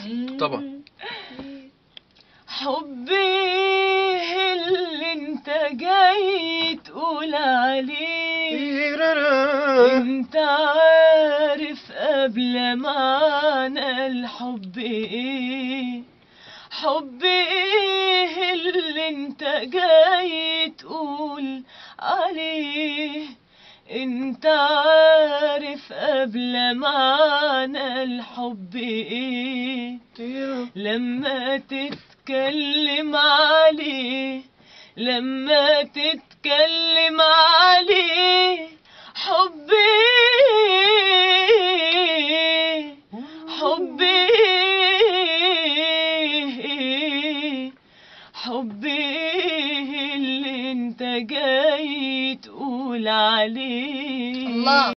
طبعا حبي اللي انت جاي تقول عليه انت عارف قبل معنى الحب ايه حب ايه اللي انت جاي تقول عليه انت عارف قبل معنى الحب ايه لما تتكلم عليه لما تتكلم عليه حبي